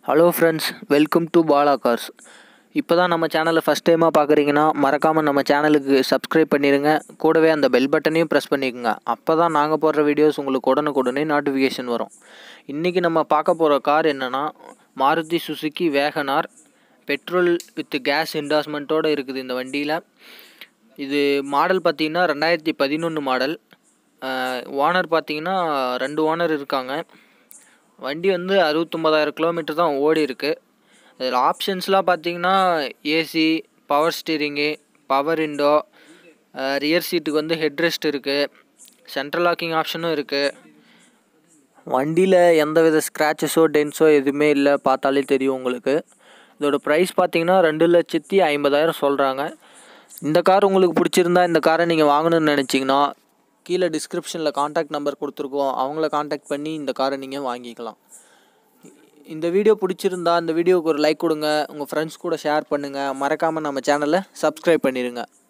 hello friends welcome to Bala cars இப்போ தான் நம்ம சேனலை ஃபஸ்ட் டைமாக பார்க்குறீங்கன்னா மறக்காமல் நம்ம சேனலுக்கு சப்ஸ்கிரைப் பண்ணிடுங்க கூடவே அந்த பெல் பட்டனையும் ப்ரெஸ் பண்ணிக்கோங்க அப்போ தான் நாங்கள் போடுற வீடியோஸ் உங்களுக்கு உடனுக்குடனே நோட்டிஃபிகேஷன் வரும் இன்றைக்கி நம்ம பார்க்க போகிற கார் என்னென்னா Maruti Suzuki Wagon R petrol with gas என்டாஸ்மெண்ட்டோடு இருக்குது இந்த வண்டியில் இது மாடல் பார்த்தீங்கன்னா ரெண்டாயிரத்தி பதினொன்று மாடல் ஓனர் பார்த்தீங்கன்னா ரெண்டு ஓனர் இருக்காங்க வண்டி வந்து அறுபத்தொம்பதாயிரம் கிலோமீட்டர் தான் ஓடி இருக்கு இதில் ஆப்ஷன்ஸ்லாம் பார்த்தீங்கன்னா AC power steering power window rear சீட்டுக்கு வந்து ஹெட் ரெஸ்ட் இருக்குது சென்ட்ரல் லாக்கிங் ஆப்ஷனும் இருக்குது வண்டியில் எந்த வித ஸ்க்ராச்சஸோ டென்ஸோ எதுவுமே இல்லை பார்த்தாலே தெரியும் உங்களுக்கு இதோட ப்ரைஸ் பார்த்தீங்கன்னா ரெண்டு லட்சத்தி ஐம்பதாயிரம் சொல்கிறாங்க இந்த கார் உங்களுக்கு பிடிச்சிருந்தா இந்த காரை நீங்கள் வாங்கணும்னு நினச்சிங்கன்னா கீழே டிஸ்கிரிப்ஷனில் காண்டாக்ட் நம்பர் கொடுத்துருக்கோம் அவங்கள காண்டாக்ட் பண்ணி இந்த காரை நீங்கள் வாங்கிக்கலாம் இந்த வீடியோ பிடிச்சிருந்தா இந்த வீடியோவுக்கு ஒரு லைக் கொடுங்க உங்கள் ஃப்ரெண்ட்ஸ் கூட ஷேர் பண்ணுங்கள் மறக்காமல் நம்ம சேனலை சப்ஸ்கிரைப் பண்ணிடுங்க